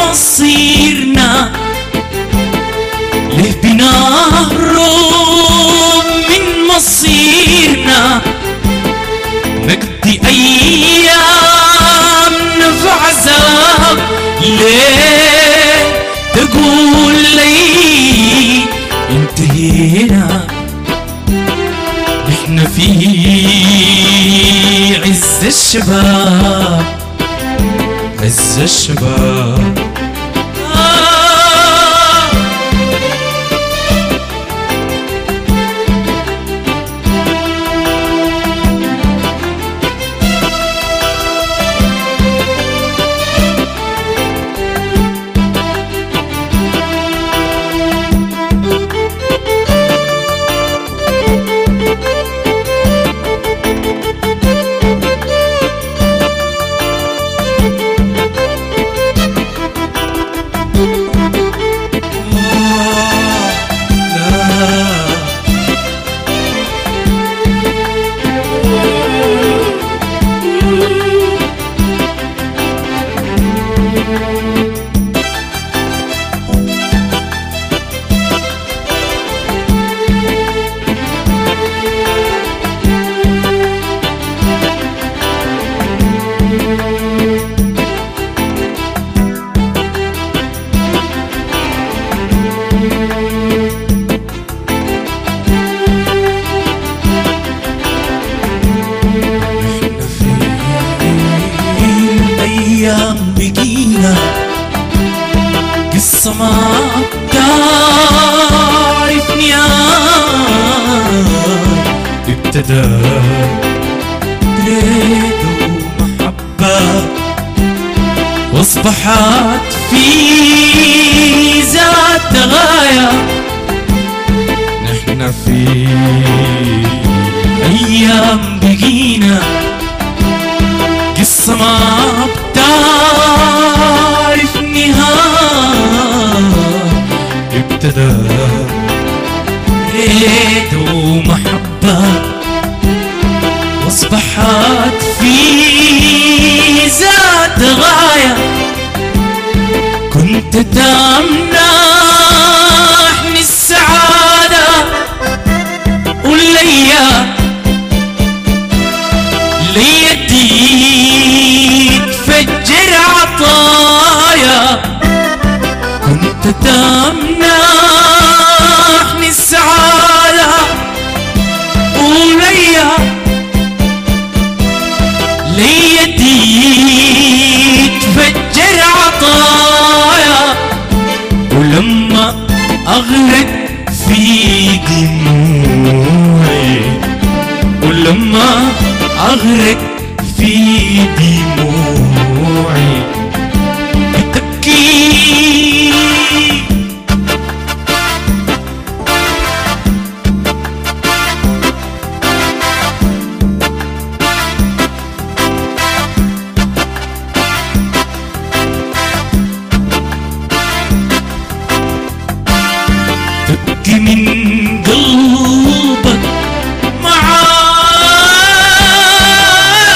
مصيرنا ليه بنهرب من مصيرنا نقضي أيامنا في عذاب ليه تقول لي انتهينا احنا في عز الشباب عز الشباب آه لا احنا في الايام بقينا قصة ما بتعرف نهاية ابتدى بريد ومحبة واصبحت في ذات غاية نحن في أيام بقينا قصة ما بتعرف نهاية ابتدى ريد ومحبة واصبحت في ذات غاية كنت تمنحني السعادة وليا ليا تفجر عطايا كنت تمنحني السعادة وليا ليا تفجر عطايا ولما أغرق في دموعي ولما أغرق في دموعي بتبكي تبكي من قلبك معاي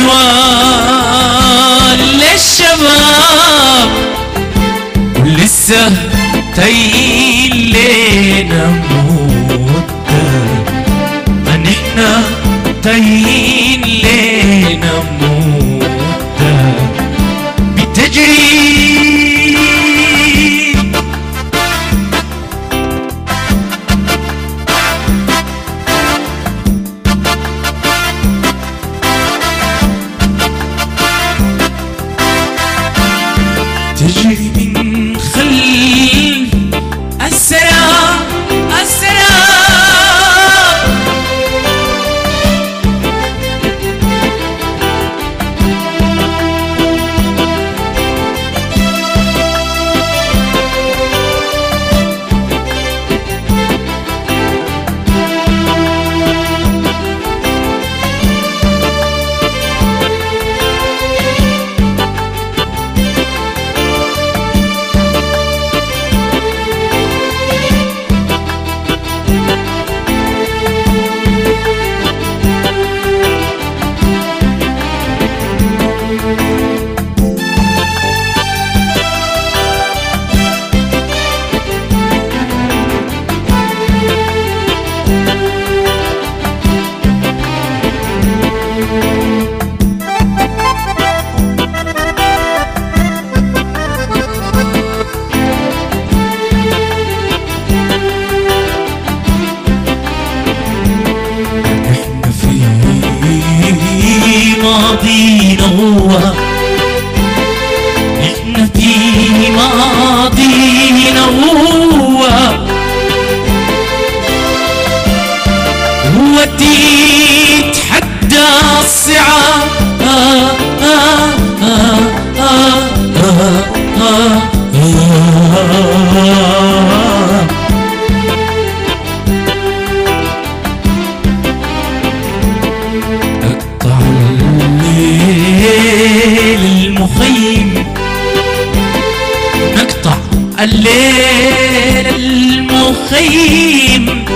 عنوان للشباب ولسه تايهين لينا مدة ما نحنا تايهين لينا مدة بتجري تجري من خلف السراب السراب احنا في ماضينا هو احنا في ماضينا هو هو تتحدى الصعاب آه آه آه آه آه آه آه اقطع الليل المخيم نقطع الليل المخيم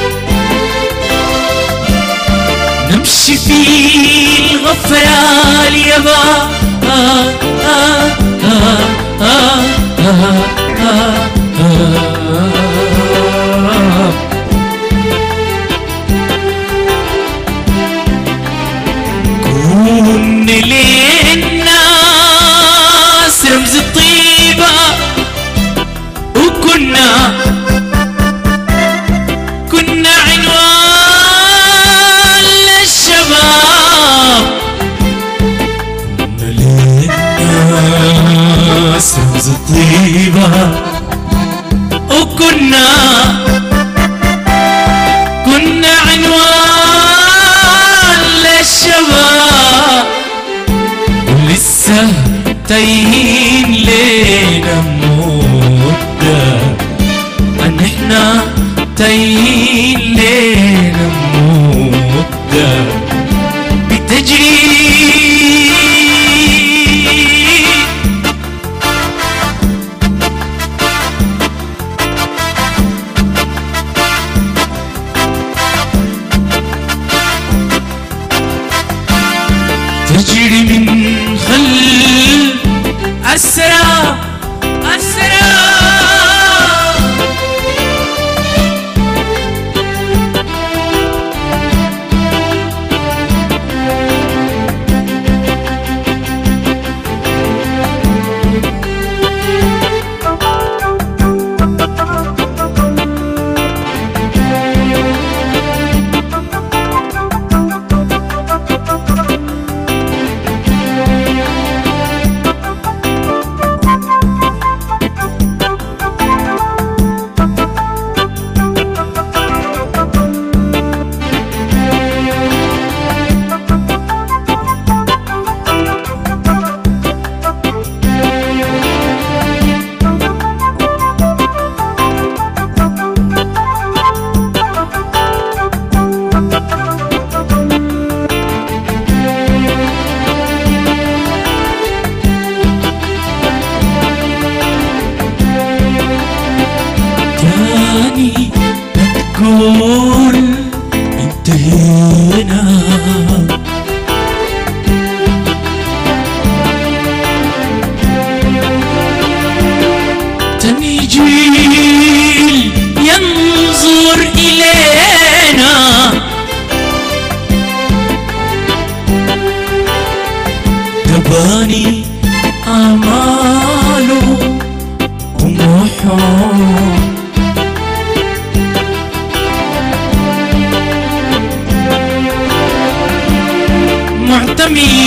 نمشي في الغفرة اليابا آه آه آه آه آه آه آه كون للناس رمز الطيبة وكنا كنا عنوان للشباب كنا للناس رمز الطيبة وكنا كنا عنوان للشباب ولسه تايهين لينا مدة ان احنا تايهين لينا مدة بتجري تجري من خلف السراب السراب تاني تقول انتهينا تميل